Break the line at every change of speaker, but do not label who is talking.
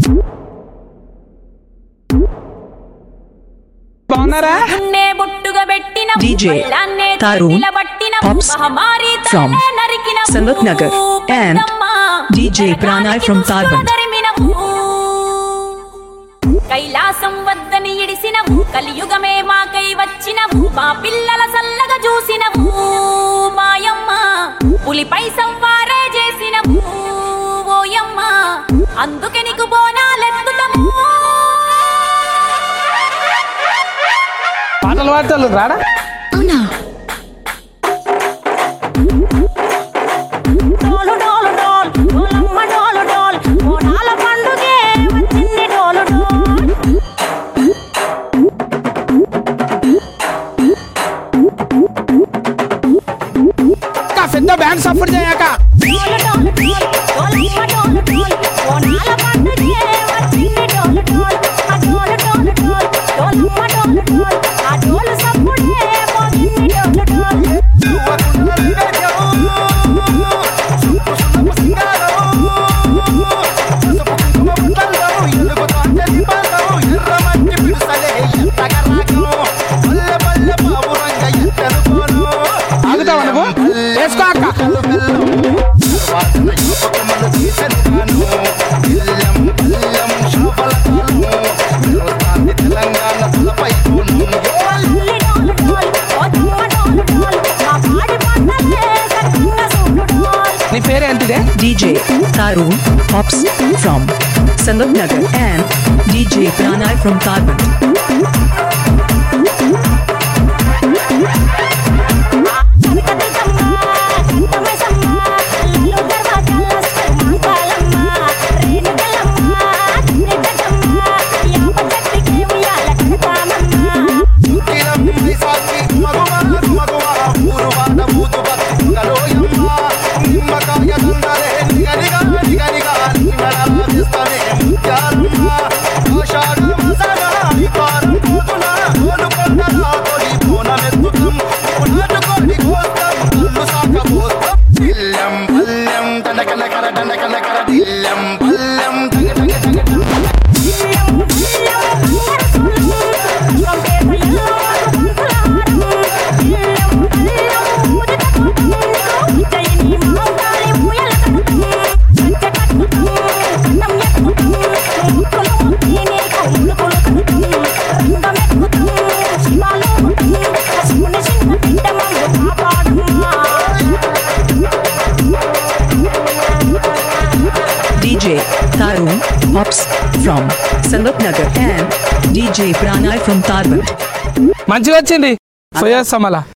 బాగున్నారా
నిన్నే బొట్టుగా పెట్టిన
DJ
బళ్ళాన్నే
Tarun
నిలబట్టిన
Pops
మహమ్మారి
from
తలనే నరికిన
Sangat Nagar and
పెద్దమ్మ.
DJ Pranay from
జరగానికి
Tarband.
తరిమిన Kailasam వద్దని ఇడిసిన కలియుగమే మాకై వచ్చిన మా పిల్లల సల్లగా చూసిన మాయమ్మ పులిపై సంవారే చేసిన ఓయమ్మ అందుకే నీకు బోనాలెత్తుతాము
పాటలు పాడతారు రాడా
అవునా
డోలు డోలు డోల్ డోలమ్మ డోలు డోల్ బోనాల పండుగే వచ్చింది డోలు డోల్
అక్క, పెద్ద బ్యాండ్ సపోర్ట్ చేయక
డోలు డోలు డోల్ డోలమ్మ డోలు డోల్ బోనాల పండుగే వచ్చింది డోలు డోల్ ఆ డోలు డోలు డోల్ డోలమ్మ డోలు డోల్ ఆ డోలు సప్పుడే మోగింది డోలు డోల్
ఆగుతావా నువ్వు వేసుకో అక్క
డోలు డోలు డోల్ ఓదమ్మ డోలు డోల్ మా పాడి పండగే సక్కంగా సూడు డోల్
నీ పేరేంటిదే
DJ Tarun Pops from Sangat Nagar and DJ Pranay from Tarband. DJ Tarun Pops from Sangat Nagar and DJ Pranay from Tarband.
మంచిగా వచ్చింది పోయేస్తాం అలా